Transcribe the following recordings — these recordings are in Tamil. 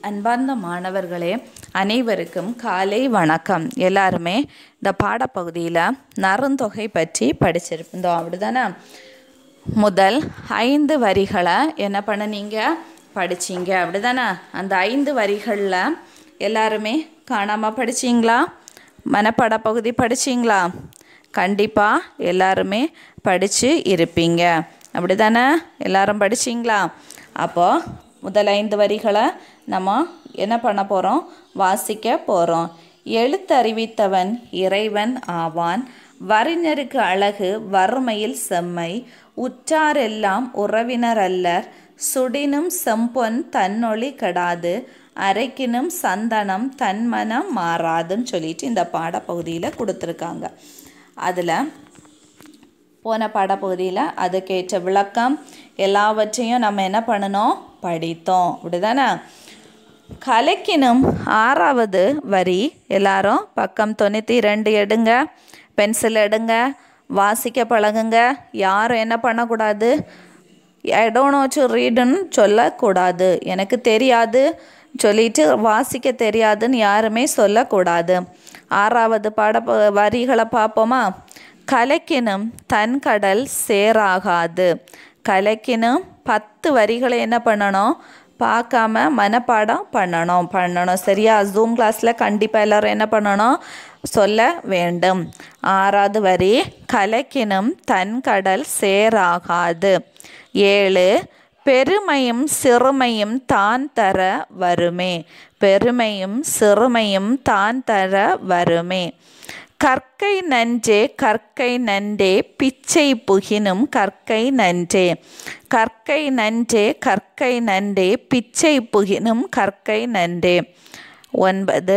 அன்பார்ந்த மாணவர்களே அனைவருக்கும் காலை வணக்கம் எல்லாருமே இந்த பாடப்பகுதியில் நறுந்தொகை பற்றி படிச்சிருந்தோம் அப்படிதானே முதல் ஐந்து வரிகளை என்ன பண்ணுனீங்க படிச்சீங்க அப்படிதானே அந்த ஐந்து வரிகளில் எல்லாருமே காணாமல் படிச்சீங்களா மனப்பாட பகுதி படிச்சீங்களா கண்டிப்பாக எல்லாருமே படித்து இருப்பீங்க அப்படி தானே எல்லாரும் படிச்சிங்களா அப்போது முதல் ஐந்து வரிகளை நம்ம என்ன பண்ண போகிறோம் வாசிக்க போகிறோம் எழுத்தறிவித்தவன் இறைவன் ஆவான் வறிஞருக்கு அழகு வறுமையில் செம்மை உற்றாரெல்லாம் உறவினர் அல்லர் சுடினும் செம்பொன் தன்னொளி கெடாது அரைக்கினும் சந்தனம் தன்மனம் மாறாதுன்னு சொல்லிட்டு இந்த பாடப்பகுதியில் கொடுத்துருக்காங்க அதில் போன பாடப்பகுதியில் அதுக்கேற்ற விளக்கம் எல்லாவற்றையும் நம்ம என்ன பண்ணணும் படித்தோம் அப்படிதானே கலக்கினும் ஆறாவது வரி எல்லாரும் பக்கம் தொண்ணூற்றி ரெண்டு எடுங்க பென்சில் எடுங்க வாசிக்க பழகுங்க யாரும் என்ன பண்ணக்கூடாது ஐ டோன்ட் நோ டு ரீடுன்னு சொல்லக்கூடாது எனக்கு தெரியாது சொல்லிட்டு வாசிக்க தெரியாதுன்னு யாருமே சொல்லக்கூடாது ஆறாவது பாட வரிகளை பார்ப்போமா கலக்கினும் தன் கடல் சேராகாது கலக்கினும் பத்து வரிகளை என்ன பண்ணணும் பார்க்காம மனப்பாடம் பண்ணணும் பண்ணணும் சரியா ஜூம் கிளாஸில் கண்டிப்பாக எல்லோரும் என்ன பண்ணணும் சொல்ல வேண்டும் ஆறாவது வரி கலக்கினும் தன் கடல் சேராகாது ஏழு பெருமையும் சிறுமையும் தான் தர வருமே பெருமையும் சிறுமையும் தான் தர வருமே கற்கை நன்றே கற்கை நன்றே பிச்சை புகினும் கற்கை நன்றே கற்கை நன்றே கற்கை நன்றே பிச்சை புகினும் கற்கை நன்றே ஒன்பது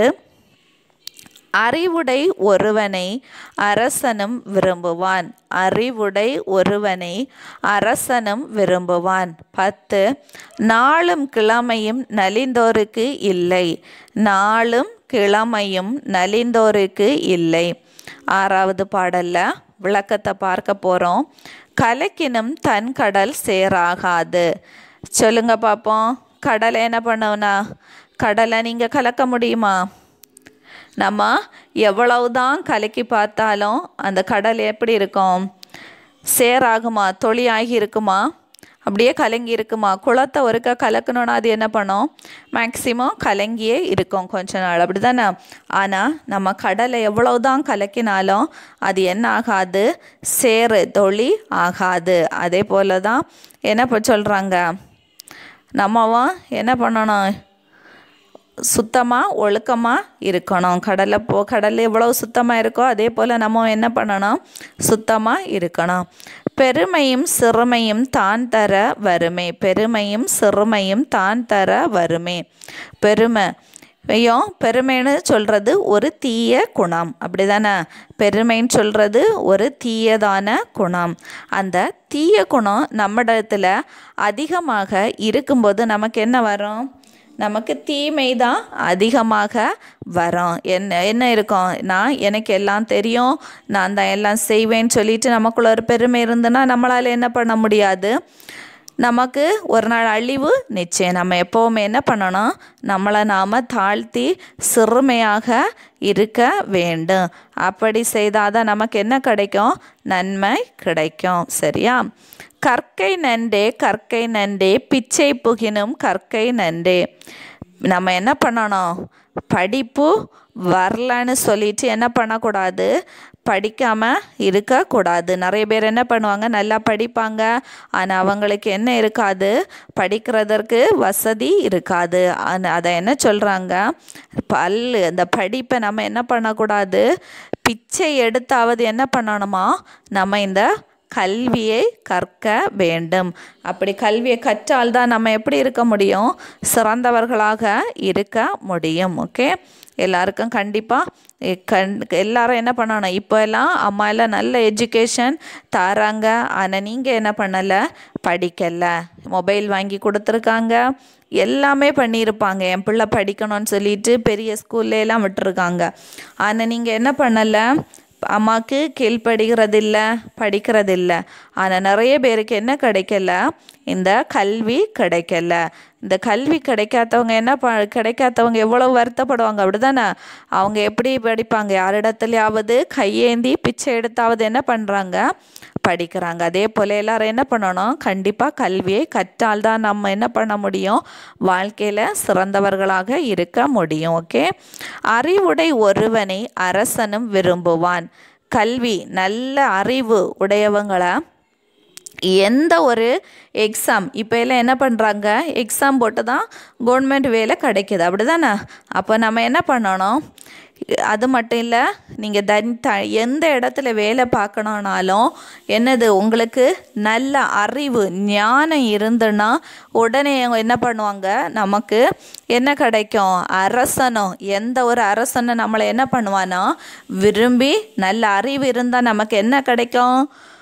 அறிவுடை ஒருவனை அரசனும் விரும்புவான் அறிவுடை ஒருவனை அரசனும் விரும்புவான் பத்து நாளும் கிழமையும் நலிந்தோருக்கு இல்லை நாளும் கிழமையும் நலிந்தோருக்கு இல்லை ஆறாவது பாடல்ல விளக்கத்தை பார்க்க போகிறோம் கலக்கினும் தன் கடல் சேராகாது சொல்லுங்க பார்ப்போம் கடலை என்ன பண்ணுவனா கடலை நீங்கள் கலக்க முடியுமா நம்ம எவ்வளவுதான் கலக்கி பார்த்தாலும் அந்த கடல் எப்படி இருக்கும் சேராகுமா தொழியாகி இருக்குமா அப்படியே கலங்கி இருக்குமா குளத்தை ஒருக்கா கலக்கணும்னா அது என்ன பண்ணும் மேக்சிமம் கலங்கியே இருக்கும் கொஞ்ச நாள் அப்படி தானே ஆனால் நம்ம கடலை எவ்வளவுதான் கலக்கினாலும் அது என்ன ஆகாது சேரு தொழி ஆகாது அதே போல தான் என்ன சொல்கிறாங்க நம்மவும் என்ன பண்ணணும் சுத்தமாக ஒழுக்கமாக இருக்கணும் கடலை போ கடல் எவ்வளோ சுத்தமாக இருக்கோ அதே போல் நம்ம என்ன பண்ணணும் சுத்தமாக இருக்கணும் பெருமையும் சிறுமையும் தான் தர வருமே பெருமையும் சிறுமையும் தான் தர வருமே பெருமை ஐயோ பெருமைன்னு சொல்கிறது ஒரு தீய குணம் அப்படி தானே பெருமைன்னு சொல்கிறது ஒரு தீயதான குணம் அந்த தீய குணம் நம்மிடத்தில் அதிகமாக இருக்கும்போது நமக்கு என்ன வரும் நமக்கு தீமை தான் அதிகமாக வரும் என்ன என்ன இருக்கும் நான் எனக்கு எல்லாம் தெரியும் நான் தான் எல்லாம் செய்வேன்னு சொல்லிட்டு நமக்குள்ள ஒரு பெருமை இருந்துன்னா நம்மளால் என்ன பண்ண முடியாது நமக்கு ஒரு நாள் அழிவு நிச்சயம் நம்ம எப்போவுமே என்ன பண்ணணும் நம்மளை நாம் தாழ்த்தி சிறுமையாக இருக்க வேண்டும் அப்படி செய்தால் தான் நமக்கு என்ன கிடைக்கும் நன்மை கிடைக்கும் சரியா கற்கை நண்டே கற்கை நண்டே பிச்சை புகினும் கற்கை நண்டே நம்ம என்ன பண்ணணும் படிப்பு வரலன்னு சொல்லிட்டு என்ன பண்ணக்கூடாது படிக்காமல் இருக்கக்கூடாது நிறைய பேர் என்ன பண்ணுவாங்க நல்லா படிப்பாங்க ஆனால் அவங்களுக்கு என்ன இருக்காது படிக்கிறதற்கு வசதி இருக்காது அதை என்ன சொல்கிறாங்க பல் அந்த படிப்பை நம்ம என்ன பண்ணக்கூடாது பிச்சை எடுத்தாவது என்ன பண்ணணுமா நம்ம இந்த கல்வியை கற்க வேண்டும் அப்படி கல்வியை கற்றால் தான் நம்ம எப்படி இருக்க முடியும் சிறந்தவர்களாக இருக்க முடியும் ஓகே எல்லாருக்கும் கண்டிப்பாக கண் எல்லாரும் என்ன பண்ணணும் இப்போ எல்லாம் அம்மா எல்லாம் நல்ல எஜுகேஷன் தராங்க ஆனால் நீங்கள் என்ன பண்ணலை படிக்கலை மொபைல் வாங்கி கொடுத்துருக்காங்க எல்லாமே பண்ணியிருப்பாங்க என் பிள்ளை படிக்கணும்னு சொல்லிட்டு பெரிய ஸ்கூல்ல எல்லாம் விட்டுருக்காங்க ஆனால் நீங்கள் என்ன பண்ணலை அம்மாவுக்கு கீழ்ப்படுகிறதில்ல படிக்கிறதில்ல ஆனால் நிறைய பேருக்கு என்ன கிடைக்கல இந்த கல்வி கிடைக்கல இந்த கல்வி கிடைக்காதவங்க என்ன ப கிடைக்காதவங்க எவ்வளோ வருத்தப்படுவாங்க அப்படிதானே அவங்க எப்படி படிப்பாங்க யாரிடத்துலையாவது கையேந்தி பிச்சை எடுத்தாவது என்ன பண்ணுறாங்க படிக்கிறாங்க அதே போல் எல்லாரும் என்ன பண்ணணும் கண்டிப்பாக கல்வியை கற்றால் தான் நம்ம என்ன பண்ண முடியும் வாழ்க்கையில் சிறந்தவர்களாக இருக்க முடியும் ஓகே அறிவுடை ஒருவனை அரசனும் விரும்புவான் கல்வி நல்ல அறிவு உடையவங்களை எந்த ஒரு எக்ஸாம் இப்போ எல்லாம் என்ன பண்ணுறாங்க எக்ஸாம் போட்டு தான் கவர்மெண்ட் வேலை கிடைக்கிது அப்படி தானே அப்போ நம்ம என்ன பண்ணணும் அது மட்டும் இல்லை நீங்கள் தன் த எந்த இடத்துல வேலை பார்க்கணுன்னாலும் என்னது உங்களுக்கு நல்ல அறிவு ஞானம் இருந்துன்னா உடனே அவங்க என்ன பண்ணுவாங்க நமக்கு என்ன கிடைக்கும் அரசனும் எந்த ஒரு அரசனும் நம்மளை என்ன பண்ணுவானா விரும்பி நல்ல அறிவு இருந்தால் நமக்கு என்ன கிடைக்கும்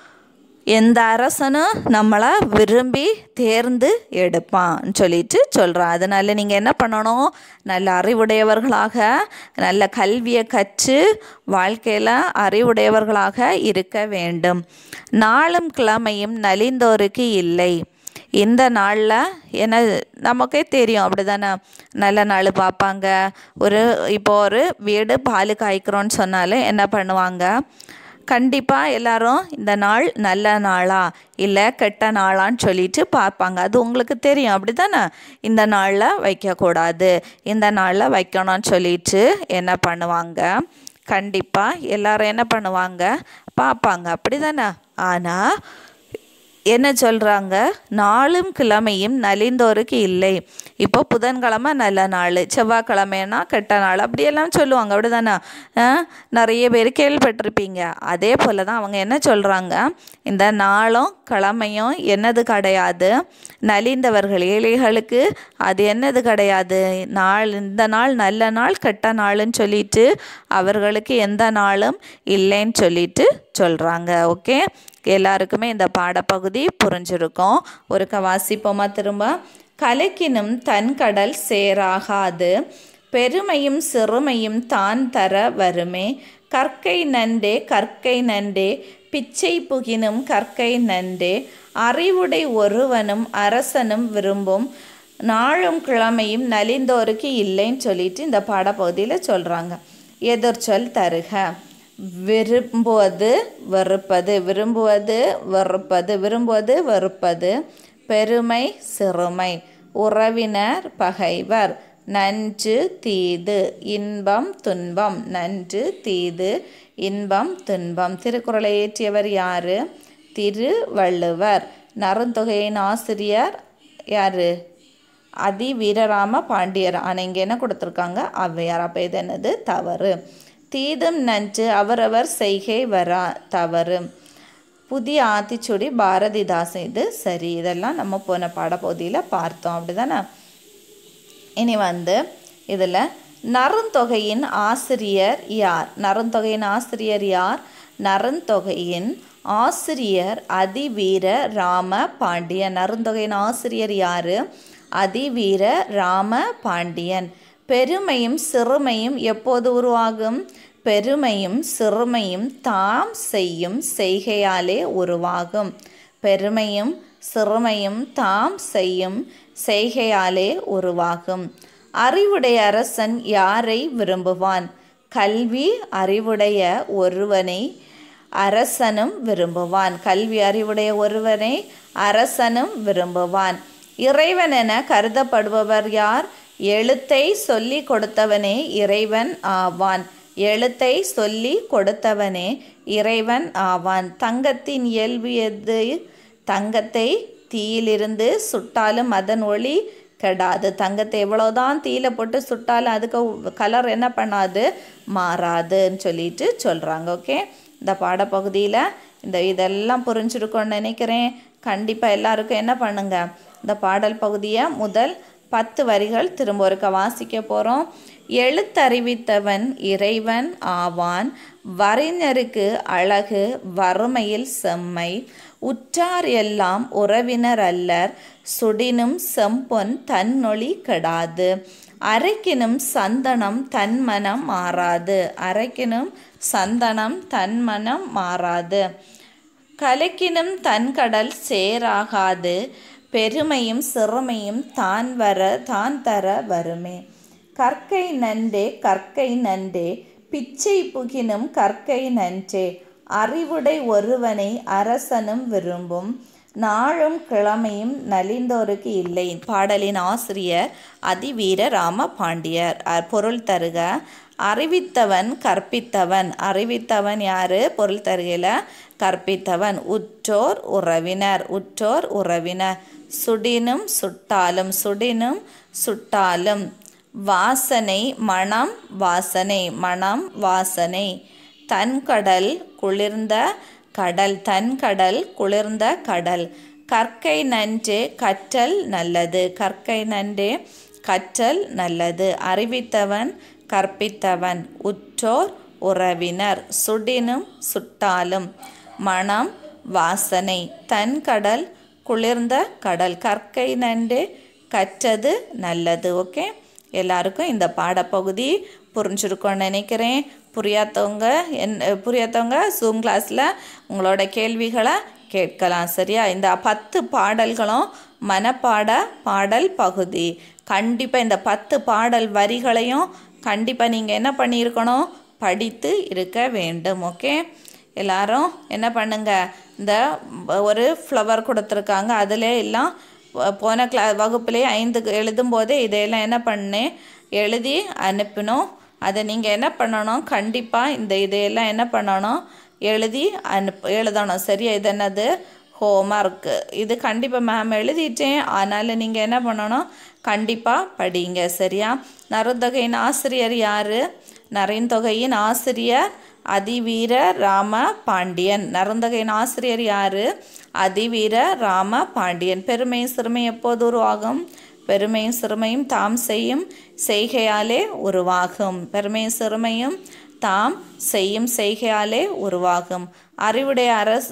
எந்த அரசனும் நம்மளை விரும்பி தேர்ந்து எடுப்பான்னு சொல்லிட்டு சொல்கிறான் அதனால் நீங்கள் என்ன பண்ணணும் நல்ல அறிவுடையவர்களாக நல்ல கல்வியை கற்று வாழ்க்கையில் அறிவுடையவர்களாக இருக்க வேண்டும் நாளும் கிழமையும் நலிந்தோருக்கு இல்லை இந்த நாளில் என்ன நமக்கே தெரியும் அப்படி தானே நல்ல நாள் பார்ப்பாங்க ஒரு இப்போ ஒரு வீடு பால் காய்க்கிறோன்னு சொன்னாலே என்ன பண்ணுவாங்க கண்டிப்பாக எல்லாரும் இந்த நாள் நல்ல நாளா இல்லை கெட்ட நாளான்னு சொல்லிட்டு பார்ப்பாங்க அது உங்களுக்கு தெரியும் அப்படி தானே இந்த நாளில் வைக்கக்கூடாது இந்த நாளில் வைக்கணும்னு சொல்லிட்டு என்ன பண்ணுவாங்க கண்டிப்பாக எல்லாரும் என்ன பண்ணுவாங்க பார்ப்பாங்க அப்படி தானே ஆனால் என்ன சொல்கிறாங்க நாளும் கிழமையும் நலிந்தோருக்கு இல்லை இப்போ புதன்கிழமை நல்ல நாள் செவ்வாய்க்கிழமைனா கெட்ட நாள் அப்படியெல்லாம் சொல்லுவாங்க அப்படி தானே நிறைய பேர் கேள்விப்பட்டிருப்பீங்க அதே போல் தான் அவங்க என்ன சொல்கிறாங்க இந்த நாளும் கிழமையும் என்னது கிடையாது நலிந்தவர்கள் ஏழைகளுக்கு அது என்னது கிடையாது நாள் இந்த நாள் நல்ல நாள் கெட்ட நாளுன்னு சொல்லிட்டு அவர்களுக்கு எந்த நாளும் இல்லைன்னு சொல்லிட்டு சொல்கிறாங்க ஓகே எல்லாருக்குமே இந்த பாடப்பகுதி புரிஞ்சிருக்கும் ஒருக்க வாசிப்போமா திரும்ப கலக்கினும் தன் கடல் சேராகாது பெருமையும் சிறுமையும் தான் தர வருமே கற்கை நண்டே கற்கை நண்டே பிச்சை புகினும் கற்கை நண்டே அறிவுடை ஒருவனும் அரசனும் விரும்பும் நாளும் கிழமையும் நலிந்தோருக்கு இல்லைன்னு சொல்லிட்டு இந்த பாடப்பகுதியில் சொல்கிறாங்க எதிர்ச்சொல் தருக விரும்புவது வெறுப்பது விரும்புவது வெறுப்பது விரும்புவது வெறுப்பது பெருமை சிறுமை உறவினர் பகைவர் நன்று தீது இன்பம் துன்பம் நன்று தீது இன்பம் துன்பம் திருக்குறளை ஏற்றியவர் யாரு திருவள்ளுவர் நறுந்தொகையின் ஆசிரியர் யாரு அதி வீரராம பாண்டியர் ஆனால் இங்கே என்ன கொடுத்துருக்காங்க ஔவையார் அப்போ இது என்னது தவறு தீதும் நன்று அவரவர் செய்கை வரா தவறு புதிய ஆத்திச்சுடி பாரதிதாசன் இது சரி இதெல்லாம் நம்ம போன பாடப்பகுதியில் பார்த்தோம் அப்படிதானே இனி வந்து இதில் நறுந்தொகையின் ஆசிரியர் யார் நறுந்தொகையின் ஆசிரியர் யார் நறுந்தொகையின் ஆசிரியர் அதிவீர ராம பாண்டியன் நறுந்தொகையின் ஆசிரியர் யார் அதிவீர ராம பாண்டியன் பெருமையும் சிறுமையும் எப்போது உருவாகும் பெருமையும் சிறுமையும் தாம் செய்யும் செய்கையாலே உருவாகும் பெருமையும் சிறுமையும் தாம் செய்யும் செய்கையாலே உருவாகும் அறிவுடைய அரசன் யாரை விரும்புவான் கல்வி அறிவுடைய ஒருவனை அரசனும் விரும்புவான் கல்வி அறிவுடைய ஒருவனை அரசனும் விரும்புவான் இறைவன் என கருதப்படுபவர் யார் எழுத்தை சொல்லி கொடுத்தவனே இறைவன் ஆவான் எழுத்தை சொல்லி கொடுத்தவனே இறைவன் ஆவான் தங்கத்தின் இயல்பு எது தங்கத்தை தீயிலிருந்து சுட்டாலும் அதன் ஒளி கெடாது தங்கத்தை எவ்வளோதான் தீயில போட்டு சுட்டாலும் அதுக்கு கலர் என்ன பண்ணாது மாறாதுன்னு சொல்லிட்டு சொல்கிறாங்க ஓகே இந்த பாடப்பகுதியில் இந்த இதெல்லாம் புரிஞ்சிருக்கோன்னு நினைக்கிறேன் கண்டிப்பாக எல்லாருக்கும் என்ன பண்ணுங்க இந்த பாடல் பகுதியை முதல் பத்து வரிகள் திரும்ப ஒருக்க வாசிக்க போகிறோம் எழுத்தறிவித்தவன் இறைவன் ஆவான் வரைஞருக்கு அழகு வறுமையில் செம்மை உற்றார் எல்லாம் உறவினர் அல்லர் சுடினும் செம்பொன் தன்னொளி கெடாது அரைக்கினும் சந்தனம் தன்மனம் மாறாது அரைக்கினும் சந்தனம் தன்மனம் மாறாது கலக்கினும் தன்கடல் சேராகாது பெருமையும் சிறுமையும் தான் வர தான் தர வருமே கற்கை நன்றே கற்கை நன்றே பிச்சை புகினும் கற்கை நன்றே அறிவுடை ஒருவனை அரசனும் விரும்பும் நாளும் கிழமையும் நலிந்தோருக்கு இல்லை பாடலின் ஆசிரியர் அதிவீர ராம பாண்டியர் அ- பொருள் தருக அறிவித்தவன் கற்பித்தவன் அறிவித்தவன் யாரு பொருள் தருகையில் கற்பித்தவன் உற்றோர் உறவினர் உற்றோர் உறவினர் சுடினும் சுட்டாலும் சுடினும் சுட்டாலும் வாசனை மணம் வாசனை மணம் வாசனை தன்கடல் குளிர்ந்த கடல் தன்கடல் குளிர்ந்த கடல் கற்கை நன்றே கற்றல் நல்லது கற்கை நன்றே கற்றல் நல்லது அறிவித்தவன் கற்பித்தவன் உற்றோர் உறவினர் சுடினும் சுட்டாலும் மணம் வாசனை தன்கடல் குளிர்ந்த கடல் கற்கை நன்றே கற்றது நல்லது ஓகே எல்லாருக்கும் இந்த பாடப்பகுதி புரிஞ்சிருக்கும்னு நினைக்கிறேன் புரியாதவங்க என் புரியாதவங்க ஜூம் கிளாஸில் உங்களோட கேள்விகளை கேட்கலாம் சரியா இந்த பத்து பாடல்களும் மனப்பாட பாடல் பகுதி கண்டிப்பாக இந்த பத்து பாடல் வரிகளையும் கண்டிப்பாக நீங்கள் என்ன பண்ணியிருக்கணும் படித்து இருக்க வேண்டும் ஓகே எல்லாரும் என்ன பண்ணுங்க இந்த ஒரு ஃப்ளவர் கொடுத்துருக்காங்க அதில் எல்லாம் போ- போன கிளா வகுப்புலேயே ஐந்து எழுதும் போதே இதையெல்லாம் என்ன பண்ணேன் எழுதி அனுப்பினோம் அதை நீங்கள் என்ன பண்ணணும் கண்டிப்பாக இந்த இதையெல்லாம் என்ன பண்ணணும் எழுதி அனுப் எழுதணும் சரியா இது என்னது ஹோம்ஒர்க்கு இது கண்டிப்பாக மேம் எழுதிட்டேன் ஆனாலும் நீங்கள் என்ன பண்ணணும் கண்டிப்பாக படிங்க சரியா நருந்தொகையின் ஆசிரியர் யார் நரைந்தொகையின் ஆசிரியர் அதிவீர ராம பாண்டியன் நருந்தகையின் ஆசிரியர் யாரு அதிவீர ராம பாண்டியன் பெருமையும் சிறுமையும் எப்போது உருவாகும் பெருமையும் சிறுமையும் தாம் செய்யும் செய்கையாலே உருவாகும் பெருமையும் சிறுமையும் தாம் செய்யும் செய்கையாலே உருவாகும் அறிவுடைய அரச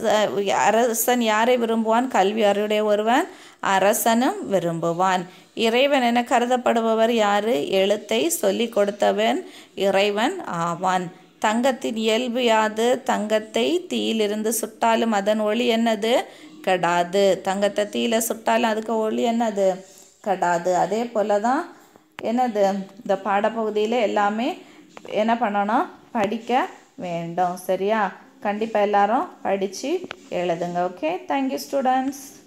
அரசன் யாரை விரும்புவான் கல்வி அறிவுடைய ஒருவன் அரசனும் விரும்புவான் இறைவன் என கருதப்படுபவர் யாரு எழுத்தை சொல்லிக் கொடுத்தவன் இறைவன் ஆவான் தங்கத்தின் இயல்பு யாது தங்கத்தை தீயிலிருந்து சுட்டாலும் அதன் ஒளி என்னது கெடாது தங்கத்தை தீயில சுட்டாலும் அதுக்கு ஒளி என்னது கெடாது அதே போல தான் என்னது இந்த பாடப்பகுதியில் எல்லாமே என்ன பண்ணணும் படிக்க வேண்டும் சரியா கண்டிப்பாக எல்லாரும் படித்து எழுதுங்க ஓகே தேங்க்யூ ஸ்டூடெண்ட்ஸ்